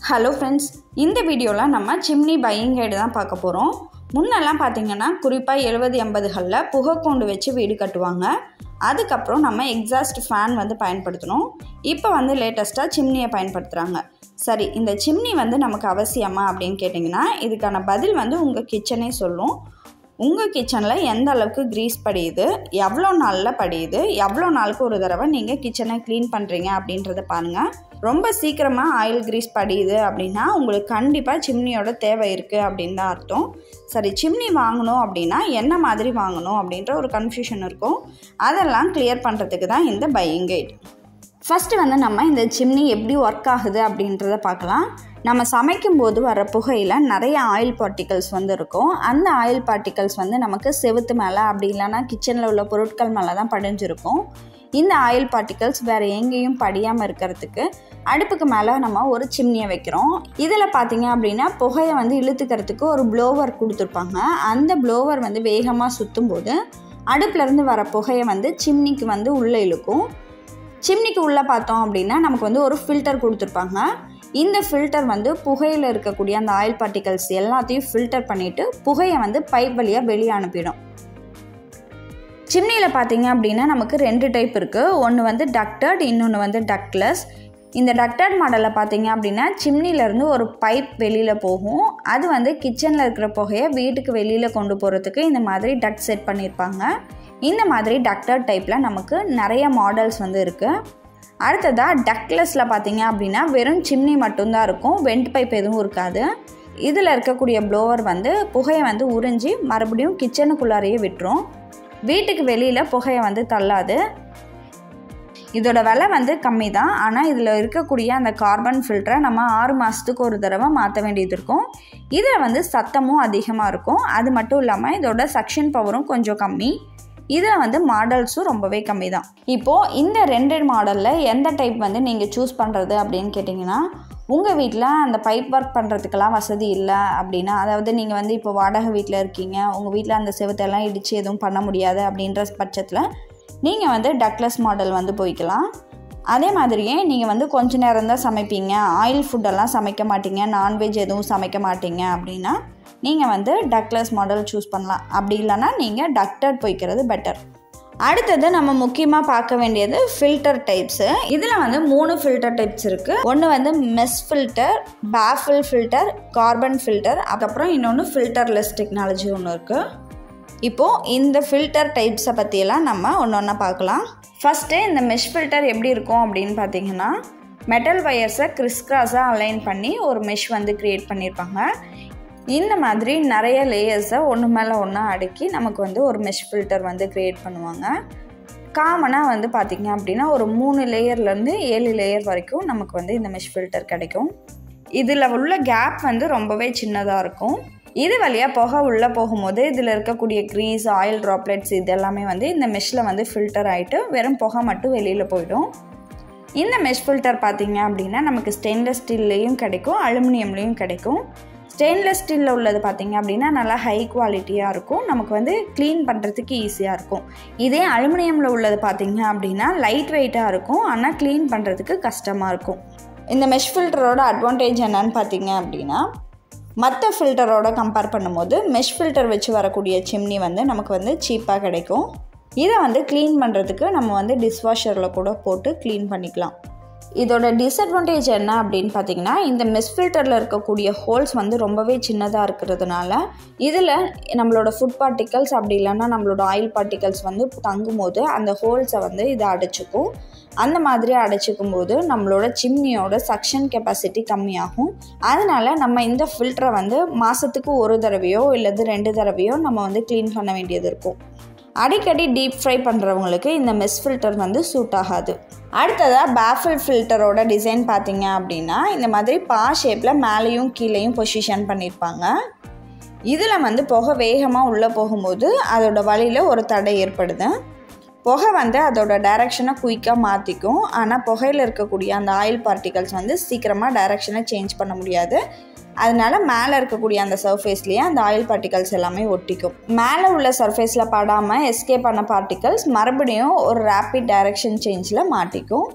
hello friends இந்த வீடியோவில் நம்ம சிம்னி பையிங் கைடு தான் பார்க்க போகிறோம் முன்னெல்லாம் பார்த்தீங்கன்னா குறிப்பாக எழுபது எண்பதுகளில் புகைக்கூண்டு வச்சு வீடு கட்டுவாங்க அதுக்கப்புறம் நம்ம எக்ஸாஸ்ட் ஃபேன் வந்து பயன்படுத்தணும் இப்போ வந்து லேட்டஸ்ட்டாக சிம்னியை பயன்படுத்துகிறாங்க சரி இந்த சிம்னி வந்து நமக்கு அவசியமா அப்படின்னு கேட்டிங்கன்னா இதுக்கான பதில் வந்து உங்கள் கிச்சனே சொல்லும் உங்கள் கிச்சனில் எந்த அளவுக்கு க்ரீஸ் படியுது எவ்வளோ நாளில் படியுது எவ்வளோ நாளுக்கு ஒரு தடவை நீங்கள் கிச்சனை க்ளீன் பண்ணுறீங்க அப்படின்றத பாருங்கள் ரொம்ப சீக்கிரமாக ஆயில் க்ரீஸ் படியுது அப்படின்னா உங்களுக்கு கண்டிப்பாக சிம்னியோட தேவை இருக்குது அப்படின்னு தான் அர்த்தம் சரி சிம்னி வாங்கணும் அப்படின்னா என்ன மாதிரி வாங்கணும் அப்படின்ற ஒரு கன்ஃபியூஷன் இருக்கும் அதெல்லாம் கிளியர் பண்ணுறதுக்கு தான் இந்த பையிங் கைட் ஃபஸ்ட்டு வந்து நம்ம இந்த சிம்னி எப்படி ஒர்க் ஆகுது அப்படின்றத பார்க்கலாம் நம்ம சமைக்கும்போது வர புகையில் நிறைய ஆயில் பார்ட்டிகல்ஸ் வந்து இருக்கும் அந்த ஆயில் பார்ட்டிகல்ஸ் வந்து நமக்கு செவுத்து மேலே அப்படி இல்லைன்னா கிச்சனில் உள்ள பொருட்கள் மேலே தான் படிஞ்சிருக்கும் இந்த ஆயில் பார்ட்டிகல்ஸ் வேறு எங்கேயும் படியாமல் இருக்கிறதுக்கு அடுப்புக்கு மேலே நம்ம ஒரு சிம்னியை வைக்கிறோம் இதில் பார்த்தீங்க அப்படின்னா புகையை வந்து இழுத்துக்கிறதுக்கு ஒரு ப்ளோவர் கொடுத்துருப்பாங்க அந்த ப்ளோவர் வந்து வேகமாக சுற்றும் போது அடுப்புலேருந்து வர புகையை வந்து சிம்னிக்கு வந்து உள்ளே இழுக்கும் சிம்னிக்கு உள்ளே பார்த்தோம் அப்படின்னா நமக்கு வந்து ஒரு ஃபில்டர் கொடுத்துருப்பாங்க இந்த ஃபில்டர் வந்து புகையில் இருக்கக்கூடிய அந்த ஆயில் பார்ட்டிகல்ஸ் எல்லாத்தையும் ஃபில்டர் பண்ணிவிட்டு புகையை வந்து பைப் வழியாக வெளியே அனுப்பிடும் சிம்னியில் பார்த்தீங்க அப்படின்னா நமக்கு ரெண்டு டைப் இருக்குது ஒன்று வந்து டக்டட் இன்னொன்று வந்து டக்ட்லெஸ் இந்த டக்டட் மாடலில் பார்த்தீங்க அப்படின்னா சிம்னிலேருந்து ஒரு பைப் வெளியில் போகும் அது வந்து கிச்சனில் இருக்கிற புகையை வீட்டுக்கு வெளியில் கொண்டு போகிறதுக்கு இந்த மாதிரி டக்ட் செட் பண்ணியிருப்பாங்க இந்த மாதிரி டக்டட் டைப்பில் நமக்கு நிறைய மாடல்ஸ் வந்து இருக்குது அடுத்ததாக டக்லெஸில் பார்த்தீங்க அப்படின்னா வெறும் சிம்னி மட்டும்தான் இருக்கும் வெண்ட் பைப் எதுவும் இருக்காது இதில் இருக்கக்கூடிய ப்ளோவர் வந்து புகையை வந்து உறிஞ்சி மறுபடியும் கிச்சனுக்குள்ளாரையே விட்டுரும் வீட்டுக்கு வெளியில் புகையை வந்து தள்ளாது இதோட விலை வந்து கம்மி தான் ஆனால் இதில் இருக்கக்கூடிய அந்த கார்பன் ஃபில்டரை நம்ம ஆறு மாதத்துக்கு ஒரு தடவை மாற்ற வேண்டியது இருக்கும் இதில் வந்து சத்தமும் அதிகமாக இருக்கும் அது மட்டும் இல்லாமல் இதோட சக்ஷன் பவரும் கொஞ்சம் கம்மி இதில் வந்து மாடல்ஸும் ரொம்பவே கம்மி தான் இப்போது இந்த ரெண்டு மாடலில் எந்த டைப் வந்து நீங்கள் சூஸ் பண்ணுறது அப்படின்னு கேட்டிங்கன்னா உங்கள் வீட்டில் அந்த பைப் ஒர்க் பண்ணுறதுக்கெல்லாம் வசதி இல்லை அப்படின்னா அதாவது நீங்கள் வந்து இப்போ வாடகை வீட்டில் இருக்கீங்க உங்கள் வீட்டில் அந்த செவத்தெல்லாம் இடித்து எதுவும் பண்ண முடியாது அப்படின்ற பட்சத்தில் நீங்கள் வந்து டக்லஸ் மாடல் வந்து போய்க்கலாம் அதே மாதிரியே நீங்கள் வந்து கொஞ்ச நேரம் தான் சமைப்பீங்க ஆயில் ஃபுட்டெல்லாம் சமைக்க மாட்டீங்க நான்வெஜ் எதுவும் சமைக்க மாட்டீங்க அப்படின்னா நீங்கள் வந்து டக்லஸ் மாடல் சூஸ் பண்ணலாம் அப்படி இல்லைன்னா நீங்கள் டக்டட் போய்க்கிறது பெட்டர் அடுத்தது நம்ம முக்கியமாக பார்க்க வேண்டியது ஃபில்டர் டைப்ஸு இதில் வந்து மூணு ஃபில்டர் டைப்ஸ் இருக்குது ஒன்று வந்து mesh filter baffle filter carbon filter அதுக்கப்புறம் இன்னொன்று ஃபில்டர்லெஸ் டெக்னாலஜி ஒன்று இருக்குது இப்போது இந்த ஃபில்டர் டைப்ஸை பற்றியெல்லாம் நம்ம ஒன்று ஒன்றா பார்க்கலாம் ஃபஸ்ட்டு இந்த மெஷ் ஃபில்டர் எப்படி இருக்கும் அப்படின்னு பார்த்தீங்கன்னா மெட்டல் வயர்ஸை கிறிஸ்கிராஸாக அலைன் பண்ணி ஒரு மெஷ் வந்து க்ரியேட் பண்ணியிருப்பாங்க இந்த மாதிரி நிறைய லேயர்ஸை ஒன்று மேலே ஒன்றா அடுக்கி நமக்கு வந்து ஒரு மெஷ் ஃபில்டர் வந்து க்ரியேட் பண்ணுவாங்க காமனாக வந்து பார்த்திங்க அப்படின்னா ஒரு மூணு லேயர்லேருந்து ஏழு லேயர் வரைக்கும் நமக்கு வந்து இந்த மெஷ் ஃபில்டர் கிடைக்கும் இதில் உள்ள கேப் வந்து ரொம்பவே சின்னதாக இருக்கும் இது வழியாக புகை உள்ளே போகும்போது இதில் இருக்கக்கூடிய க்ரீஸ் ஆயில் ட்ராப்லெட்ஸ் இது எல்லாமே வந்து இந்த மெஷ்ஷில் வந்து ஃபில்டர் ஆகிட்டு வெறும் புகை மட்டும் வெளியில் போயிடும் இந்த மெஷ் ஃபில்டர் பார்த்திங்க அப்படின்னா நமக்கு ஸ்டெயின்லெஸ் ஸ்டீல்லையும் கிடைக்கும் அலுமினியம்லேயும் கிடைக்கும் ஸ்டெயின்லெஸ் ஸ்டீலில் உள்ளது பார்த்திங்க அப்படின்னா நல்லா ஹை குவாலிட்டியாக இருக்கும் நமக்கு வந்து க்ளீன் பண்ணுறதுக்கு ஈஸியாக இருக்கும் இதே அலுமினியமில் உள்ளது பார்த்திங்க அப்படின்னா லைட் வெயிட்டாக இருக்கும் ஆனால் க்ளீன் பண்ணுறதுக்கு கஷ்டமாக இருக்கும் இந்த மெஷ் ஃபில்டரோட அட்வான்டேஜ் என்னன்னு பார்த்தீங்க அப்படின்னா மற்ற ஃபில்டரோட கம்பேர் பண்ணும்போது மெஷ் ஃபில்டர் வச்சு வரக்கூடிய சிம்னி வந்து நமக்கு வந்து சீப்பாக கிடைக்கும் இதை வந்து க்ளீன் பண்ணுறதுக்கு நம்ம வந்து டிஷ்வாஷரில் கூட போட்டு க்ளீன் பண்ணிக்கலாம் இதோட டிஸ்அட்வான்டேஜ் என்ன அப்படின்னு பார்த்தீங்கன்னா இந்த மெஸ் ஃபில்டரில் இருக்கக்கூடிய ஹோல்ஸ் வந்து ரொம்பவே சின்னதாக இருக்கிறதுனால இதில் நம்மளோட ஃபுட் பார்ட்டிகல்ஸ் அப்படி இல்லைன்னா நம்மளோட ஆயில் பார்ட்டிகல்ஸ் வந்து தங்கும் போது அந்த ஹோல்ஸை வந்து இதை அடைச்சிக்கும் அந்த மாதிரி அடைச்சிக்கும் போது நம்மளோட சிம்னியோட சக்ஷன் கெப்பாசிட்டி கம்மியாகும் அதனால் நம்ம இந்த ஃபில்டரை வந்து மாதத்துக்கு ஒரு தடவையோ இல்லது ரெண்டு தடவையோ நம்ம வந்து க்ளீன் பண்ண வேண்டியது இருக்கும் அடிக்கடி டீப் ஃப்ரை பண்ணுறவங்களுக்கு இந்த மெஸ் ஃபில்டர் வந்து சூட் ஆகாது அடுத்ததாக பேஃபில் ஃபில்டரோட டிசைன் பார்த்தீங்க அப்படின்னா இந்த மாதிரி பா ஷேப்பில் மேலேயும் கீழேயும் பொசிஷன் பண்ணியிருப்பாங்க இதில் வந்து புகை வேகமாக உள்ளே போகும்போது அதோட வழியில் ஒரு தடை ஏற்படுது புகை வந்து அதோட டைரக்ஷனை குயிக்காக மாற்றிக்கும் ஆனால் புகையில் இருக்கக்கூடிய அந்த ஆயில் பார்ட்டிகல்ஸ் வந்து சீக்கிரமாக டைரக்ஷனை சேஞ்ச் பண்ண முடியாது அதனால மேலே இருக்கக்கூடிய அந்த சர்ஃபேஸ்லேயே அந்த ஆயில் பார்ட்டிகல்ஸ் எல்லாமே ஒட்டிக்கும் மேலே உள்ள சர்ஃபேஸில் படாமல் எஸ்கேப் பண்ண பார்ட்டிகல்ஸ் மறுபடியும் ஒரு ரேப்பிட் டைரக்ஷன் சேஞ்சில் மாட்டிக்கும்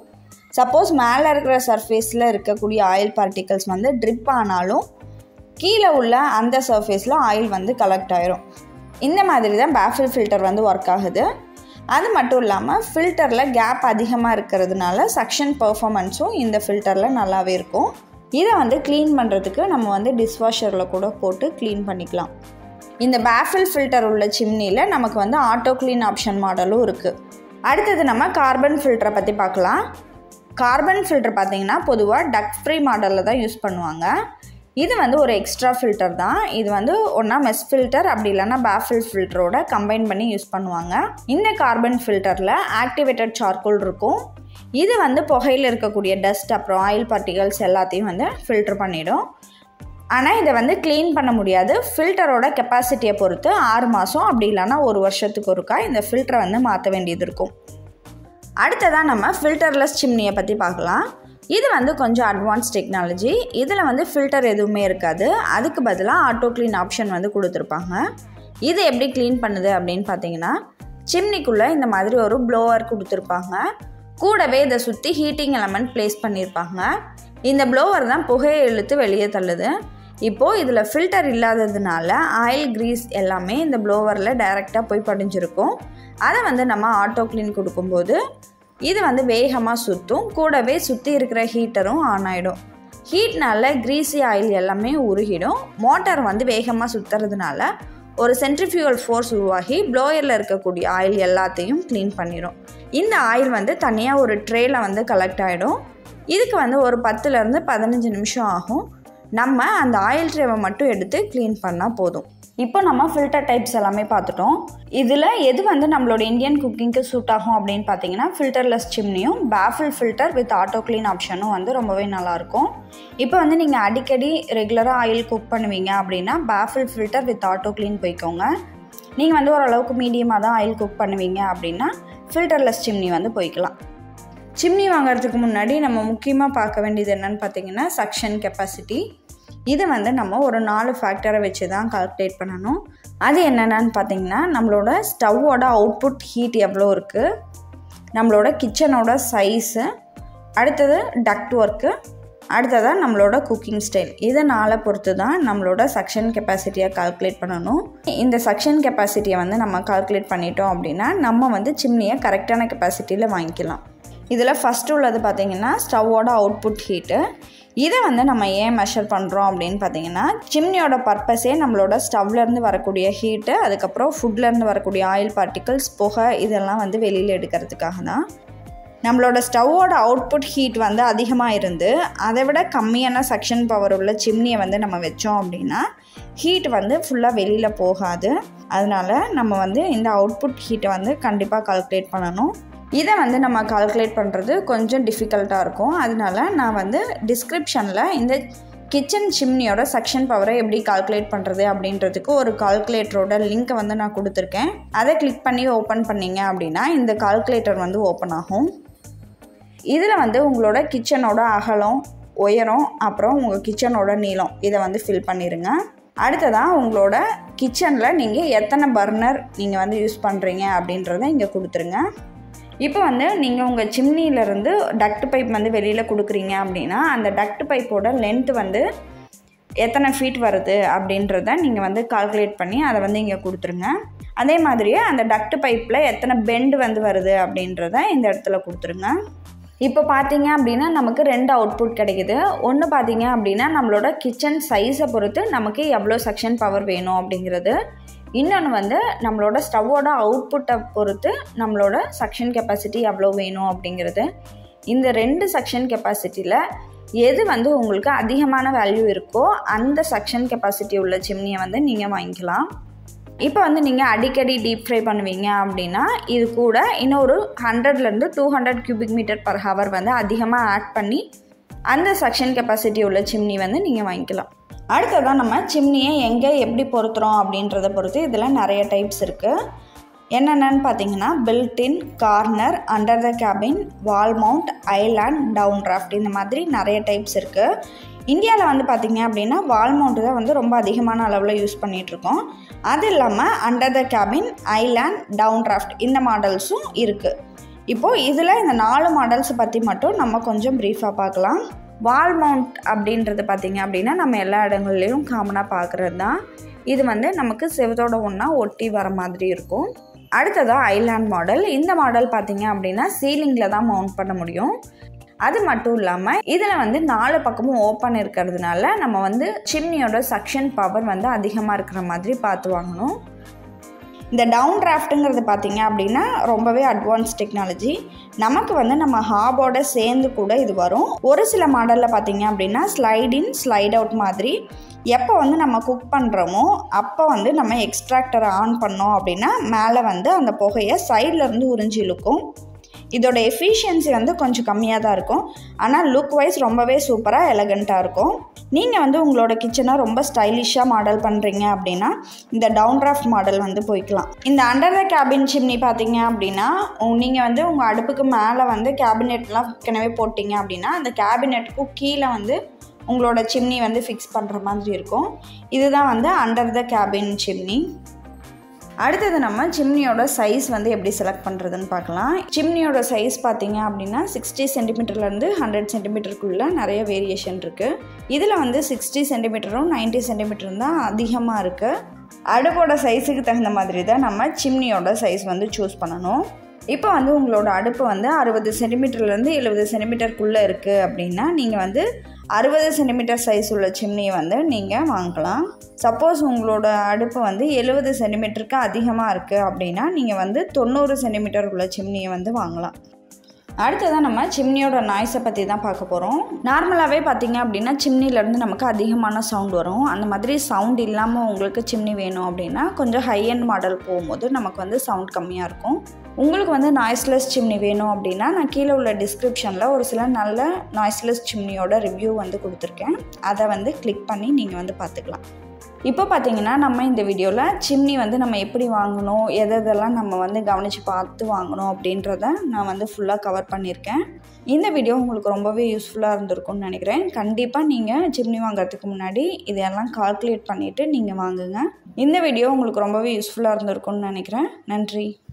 சப்போஸ் மேலே இருக்கிற சர்ஃபேஸில் இருக்கக்கூடிய ஆயில் பார்ட்டிகல்ஸ் வந்து ட்ரிப் ஆனாலும் கீழே உள்ள அந்த சர்ஃபேஸில் ஆயில் வந்து கலெக்ட் ஆயிரும் இந்த மாதிரி தான் பேஃபில் ஃபில்டர் வந்து ஒர்க் ஆகுது அது மட்டும் இல்லாமல் ஃபில்டரில் கேப் அதிகமாக இருக்கிறதுனால சக்ஷன் பர்ஃபாமன்ஸும் இந்த ஃபில்டரில் நல்லாவே இருக்கும் இதை வந்து க்ளீன் பண்ணுறதுக்கு நம்ம வந்து டிஷ்வாஷரில் கூட போட்டு க்ளீன் பண்ணிக்கலாம் இந்த பேஃபில் ஃபில்டர் உள்ள சிம்னியில் நமக்கு வந்து ஆட்டோ க்ளீன் ஆப்ஷன் மாடலும் இருக்குது அடுத்தது நம்ம கார்பன் ஃபில்டரை பற்றி பார்க்கலாம் கார்பன் ஃபில்டர் பார்த்தீங்கன்னா பொதுவாக டக் ஃப்ரீ மாடலில் தான் யூஸ் பண்ணுவாங்க இது வந்து ஒரு எக்ஸ்ட்ரா ஃபில்டர் தான் இது வந்து ஒன்றா மெஸ் ஃபில்டர் அப்படி இல்லைன்னா பேஃபில் ஃபில்டரோட கம்பைன் பண்ணி யூஸ் பண்ணுவாங்க இந்த கார்பன் ஃபில்டரில் ஆக்டிவேட்டட் சார்கோல் இருக்கும் இது வந்து புகையில் இருக்கக்கூடிய டஸ்ட் அப்புறம் ஆயில் பார்ட்டிகல்ஸ் எல்லாத்தையும் வந்து ஃபில்டர் பண்ணிடும் ஆனால் இதை வந்து க்ளீன் பண்ண முடியாது ஃபில்டரோட கெப்பாசிட்டியை பொறுத்து ஆறு மாதம் அப்படி இல்லைன்னா ஒரு வருஷத்துக்கு ஒருக்கா இந்த ஃபில்டரை வந்து மாற்ற வேண்டியது இருக்கும் அடுத்ததாக நம்ம ஃபில்டர்லெஸ் சிம்னியை பற்றி பார்க்கலாம் இது வந்து கொஞ்சம் அட்வான்ஸ் டெக்னாலஜி இதில் வந்து ஃபில்டர் எதுவுமே இருக்காது அதுக்கு பதிலாக ஆட்டோ க்ளீன் ஆப்ஷன் வந்து கொடுத்துருப்பாங்க இது எப்படி க்ளீன் பண்ணுது அப்படின்னு பார்த்தீங்கன்னா சிம்னிக்குள்ளே இந்த மாதிரி ஒரு ப்ளோவர் கொடுத்துருப்பாங்க கூடவே இதை சுற்றி ஹீட்டிங் எலமெண்ட் ப்ளேஸ் பண்ணியிருப்பாங்க இந்த ப்ளோவர் தான் புகையை இழுத்து வெளியே தள்ளுது இப்போது இதில் ஃபில்டர் இல்லாததுனால ஆயில் க்ரீஸ் எல்லாமே இந்த ப்ளோவரில் டைரெக்டாக போய் படிஞ்சிருக்கும் அதை வந்து நம்ம ஆட்டோ க்ளீன் கொடுக்கும்போது இது வந்து வேகமாக சுற்றும் கூடவே சுற்றி இருக்கிற ஹீட்டரும் ஆன் ஆகிடும் ஹீட்னால க்ரீஸி ஆயில் எல்லாமே உருகிடும் மோட்டார் வந்து வேகமாக சுற்றுறதுனால ஒரு சென்ட்ரிஃபியூவல் ஃபோர்ஸ் உருவாகி ப்ளோயரில் இருக்கக்கூடிய ஆயில் எல்லாத்தையும் க்ளீன் பண்ணிடும் இந்த ஆயில் வந்து தனியாக ஒரு ட்ரேயில் வந்து கலெக்ட் ஆகிடும் இதுக்கு வந்து ஒரு பத்துலேருந்து பதினஞ்சு நிமிஷம் ஆகும் நம்ம அந்த ஆயில் ட்ரேவை மட்டும் எடுத்து க்ளீன் பண்ணால் போதும் இப்போ நம்ம ஃபில்டர் டைப்ஸ் எல்லாமே பார்த்துட்டோம் இதில் எது வந்து நம்மளோட இந்தியன் குக்கிங்க்கு சூட் ஆகும் அப்படின்னு பார்த்தீங்கன்னா ஃபில்டர்லெஸ் சிம்னியும் baffle filter with auto clean ஆப்ஷனும் வந்து ரொம்பவே நல்லாயிருக்கும் இப்போ வந்து நீங்கள் அடிக்கடி ரெகுலராக ஆயில் குக் பண்ணுவீங்க அப்படின்னா baffle filter with auto clean போய்க்கோங்க நீங்கள் வந்து ஓரளவுக்கு மீடியமாக தான் ஆயில் குக் பண்ணுவீங்க அப்படின்னா ஃபில்டர்லெஸ் சிம்னி வந்து போய்க்கலாம் சிம்னி வாங்குறதுக்கு முன்னாடி நம்ம முக்கியமாக பார்க்க வேண்டியது என்னன்னு பார்த்தீங்கன்னா சக்ஷன் கெப்பாசிட்டி இதை வந்து நம்ம ஒரு நாலு ஃபேக்டரை வச்சு தான் கால்குலேட் பண்ணணும் அது என்னென்னு பார்த்தீங்கன்னா நம்மளோட ஸ்டவ்வோட அவுட்புட் ஹீட் எவ்வளோ இருக்குது நம்மளோட கிச்சனோட சைஸு அடுத்தது டக்ட் ஒர்க்கு அடுத்ததாக நம்மளோட குக்கிங் ஸ்டைல் இதனால் பொறுத்து தான் நம்மளோட சக்ஷன் கெப்பாசிட்டியை கால்குலேட் பண்ணணும் இந்த சக்ஷன் கெப்பாசிட்டியை வந்து நம்ம கால்குலேட் பண்ணிட்டோம் அப்படின்னா நம்ம வந்து சிம்னியை கரெக்டான கெப்பாசிட்டியில் வாங்கிக்கலாம் இதில் ஃபஸ்ட்டு உள்ளது பார்த்திங்கன்னா ஸ்டவ்வோட அவுட்புட் ஹீட்டு இதை வந்து நம்ம ஏன் மெஷர் பண்ணுறோம் அப்படின்னு பார்த்தீங்கன்னா சிம்னியோட பர்பஸே நம்மளோட ஸ்டவ்லேருந்து வரக்கூடிய ஹீட்டு அதுக்கப்புறம் ஃபுட்லேருந்து வரக்கூடிய ஆயில் பார்ட்டிகல்ஸ் புகை இதெல்லாம் வந்து வெளியில் எடுக்கிறதுக்காக தான் நம்மளோட ஸ்டவ்வோட அவுட்புட் ஹீட் வந்து அதிகமாக இருந்து அதை விட கம்மியான சக்ஷன் பவர் உள்ள சிம்னியை வந்து நம்ம வச்சோம் அப்படின்னா ஹீட் வந்து ஃபுல்லாக வெளியில் போகாது அதனால் நம்ம வந்து இந்த அவுட்புட் ஹீட்டை வந்து கண்டிப்பாக கால்குலேட் பண்ணணும் இதை வந்து நம்ம கால்குலேட் பண்ணுறது கொஞ்சம் டிஃபிகல்ட்டாக இருக்கும் அதனால நான் வந்து டிஸ்கிரிப்ஷனில் இந்த கிச்சன் சிம்னியோட செக்ஷன் பவரை எப்படி கால்குலேட் பண்ணுறது அப்படின்றதுக்கு ஒரு கால்குலேட்டரோட லிங்க்கை வந்து நான் கொடுத்துருக்கேன் அதை கிளிக் பண்ணி ஓப்பன் பண்ணிங்க அப்படின்னா இந்த கால்குலேட்டர் வந்து ஓப்பன் ஆகும் இதில் வந்து உங்களோட கிச்சனோட அகலம் உயரம் அப்புறம் உங்கள் கிச்சனோட நீளம் இதை வந்து ஃபில் பண்ணிடுங்க அடுத்ததாக உங்களோட கிச்சனில் நீங்கள் எத்தனை பர்னர் நீங்கள் வந்து யூஸ் பண்ணுறீங்க அப்படின்றத இங்கே கொடுத்துருங்க இப்போ வந்து நீங்கள் உங்கள் சிம்னியிலேருந்து டக்ட் பைப் வந்து வெளியில் கொடுக்குறீங்க அப்படின்னா அந்த டக்ட் பைப்போட லென்த் வந்து எத்தனை ஃபீட் வருது அப்படின்றத நீங்கள் வந்து கால்குலேட் பண்ணி அதை வந்து இங்கே கொடுத்துருங்க அதே மாதிரியே அந்த டக்ட் பைப்பில் எத்தனை பெண்டு வந்து வருது அப்படின்றத இந்த இடத்துல கொடுத்துருங்க இப்போ பார்த்தீங்க அப்படின்னா நமக்கு ரெண்டு அவுட்புட் கிடைக்குது ஒன்று பார்த்தீங்க அப்படின்னா நம்மளோட கிச்சன் சைஸை பொறுத்து நமக்கு எவ்வளோ செக்ஷன் பவர் வேணும் அப்படிங்கிறது இன்னொன்று வந்து நம்மளோட ஸ்டவ்வோட அவுட்புட்டை பொறுத்து நம்மளோட சக்ஷன் கெப்பாசிட்டி எவ்வளோ வேணும் அப்படிங்கிறது இந்த ரெண்டு செக்ஷன் கெப்பாசிட்டியில் எது வந்து உங்களுக்கு அதிகமான வேல்யூ இருக்கோ அந்த செக்ஷன் கெப்பாசிட்டி உள்ள சிம்னியை வந்து நீங்கள் வாங்கிக்கலாம் இப்போ வந்து நீங்கள் அடிக்கடி டீப் ஃப்ரை பண்ணுவீங்க அப்படின்னா இது கூட இன்னொரு ஹண்ட்ரட்லேருந்து two hundred cubic metre per hour வந்து அதிகமாக ஆட் பண்ணி அந்த செக்ஷன் கெப்பாசிட்டி உள்ள சிம்னி வந்து நீங்கள் வாங்கிக்கலாம் அடுத்ததாக நம்ம சிம்னியை எங்கே எப்படி பொருத்துகிறோம் அப்படின்றத பொறுத்து இதில் நிறைய டைப்ஸ் இருக்குது என்னென்னு பார்த்தீங்கன்னா built in corner under the cabin wall mount island down draft இந்த மாதிரி நிறைய டைப்ஸ் இருக்குது இந்தியாவில் வந்து பார்த்திங்க அப்படின்னா வால் மவுண்ட் தான் வந்து ரொம்ப அதிகமான அளவில் யூஸ் பண்ணிகிட்ருக்கோம் அது இல்லாமல் under the cabin island down draft இந்த மாடல்ஸும் இருக்குது இப்போது இதில் இந்த நாலு மாடல்ஸை பற்றி மட்டும் நம்ம கொஞ்சம் ப்ரீஃபாக பார்க்கலாம் வால் மவுண்ட் அப்படின்றது பார்த்திங்க அப்படின்னா நம்ம எல்லா இடங்கள்லையும் காமனாக பார்க்குறது தான் இது வந்து நமக்கு செவத்தோட ஒன்றா ஒட்டி வர மாதிரி இருக்கும் அடுத்ததாக ஐலாண்ட் மாடல் இந்த மாடல் பார்த்திங்க அப்படின்னா சீலிங்கில் தான் மவுண்ட் பண்ண முடியும் அது மட்டும் இல்லாமல் இதில் வந்து நாலு பக்கமும் ஓப்பன் இருக்கிறதுனால நம்ம வந்து சிம்னியோட சக்ஷன் பவர் வந்து அதிகமாக இருக்கிற மாதிரி பார்த்து வாங்கணும் இந்த டவுன் டிராஃப்ட்டுங்கிறது பார்த்தீங்க அப்படின்னா ரொம்பவே அட்வான்ஸ் டெக்னாலஜி நமக்கு வந்து நம்ம ஹாபோட சேர்ந்து கூட இது வரும் ஒரு சில மாடலில் பார்த்தீங்க அப்படின்னா ஸ்லைட் இன் ஸ்லைட் அவுட் மாதிரி எப்போ வந்து நம்ம குக் பண்ணுறோமோ அப்போ வந்து நம்ம எக்ஸ்ட்ராக்டரை ஆன் பண்ணோம் அப்படின்னா மேலே வந்து அந்த புகையை சைட்லேருந்து உறிஞ்சி இழுக்கும் இதோட எஃபிஷியன்சி வந்து கொஞ்சம் கம்மியாக தான் இருக்கும் ஆனால் லுக் வைஸ் ரொம்பவே சூப்பராக எலகண்ட்டாக இருக்கும் நீங்கள் வந்து உங்களோட கிச்சனை ரொம்ப ஸ்டைலிஷாக மாடல் பண்ணுறீங்க அப்படின்னா இந்த டவுன் டிராஃப்ட் மாடல் வந்து போய்க்கலாம் இந்த அண்டர் த கேபின் சிம்னி பார்த்தீங்க அப்படின்னா நீங்கள் வந்து உங்கள் அடுப்புக்கு மேலே வந்து கேபினெட்லாம் ஏற்கனவே போட்டிங்க அப்படின்னா அந்த கேபினெட்டுக்கும் கீழே வந்து உங்களோட சிம்னி வந்து ஃபிக்ஸ் பண்ணுற மாதிரி இருக்கும் இதுதான் வந்து அண்டர் த கேபின் சிம்னி அடுத்தது நம்ம சிம்னியோட சைஸ் வந்து எப்படி செலக்ட் பண்ணுறதுன்னு பார்க்கலாம் சிம்னியோட சைஸ் பார்த்தீங்க அப்படின்னா சிக்ஸ்டி சென்டிமீட்டர்லேருந்து ஹண்ட்ரட் சென்டிமீட்டருக்குள்ளே நிறைய வேரியேஷன் இருக்குது இதில் வந்து சிக்ஸ்டி சென்டிமீட்டரும் நைன்ட்டி சென்டிமீட்டரும் தான் அதிகமாக இருக்குது அடுப்போட சைஸுக்கு தகுந்த மாதிரி தான் நம்ம சிம்னியோட சைஸ் வந்து சூஸ் பண்ணணும் இப்போ வந்து உங்களோட அடுப்பு வந்து அறுபது சென்டிமீட்டர்லேருந்து எழுபது சென்டிமீட்டருக்குள்ளே இருக்குது அப்படின்னா நீங்கள் வந்து அறுபது சென்டிமீட்டர் சைஸ் உள்ள சிம்னியை வந்து நீங்கள் வாங்கலாம் சப்போஸ் உங்களோட அடுப்பு வந்து எழுபது சென்டிமீட்டருக்கு அதிகமாக இருக்குது அப்படின்னா நீங்கள் வந்து தொண்ணூறு சென்டிமீட்டர் உள்ள சிம்னியை வந்து வாங்கலாம் அடுத்ததான் நம்ம சிம்னியோட நாய்ஸை பற்றி தான் பார்க்க போகிறோம் நார்மலாகவே பார்த்தீங்க அப்படின்னா சிம்னிலேருந்து நமக்கு அதிகமான சவுண்ட் வரும் அந்த மாதிரி சவுண்ட் இல்லாமல் உங்களுக்கு சிம்னி வேணும் அப்படின்னா கொஞ்சம் ஹை அண்ட் மாடல் போகும்போது நமக்கு வந்து சவுண்ட் கம்மியாக இருக்கும் உங்களுக்கு வந்து நாய்ஸ்லெஸ் சிம்னி வேணும் அப்படின்னா நான் கீழே உள்ள டிஸ்கிரிப்ஷனில் ஒரு சில நல்ல நாய்ஸ்லெஸ் சிம்னியோட ரிவ்யூ வந்து கொடுத்துருக்கேன் அதை வந்து கிளிக் பண்ணி நீங்கள் வந்து பார்த்துக்கலாம் இப்போ பார்த்தீங்கன்னா நம்ம இந்த வீடியோவில் சிம்னி வந்து நம்ம எப்படி வாங்கணும் எது எதெல்லாம் நம்ம வந்து கவனித்து பார்த்து வாங்கணும் அப்படின்றத நான் வந்து ஃபுல்லாக கவர் பண்ணியிருக்கேன் இந்த வீடியோ உங்களுக்கு ரொம்பவே யூஸ்ஃபுல்லாக இருந்திருக்கும்னு நினைக்கிறேன் கண்டிப்பாக நீங்கள் சிம்னி வாங்குறதுக்கு முன்னாடி இதையெல்லாம் கால்குலேட் பண்ணிவிட்டு நீங்கள் வாங்குங்க இந்த வீடியோ உங்களுக்கு ரொம்பவே யூஸ்ஃபுல்லாக இருந்திருக்கும்னு நினைக்கிறேன் நன்றி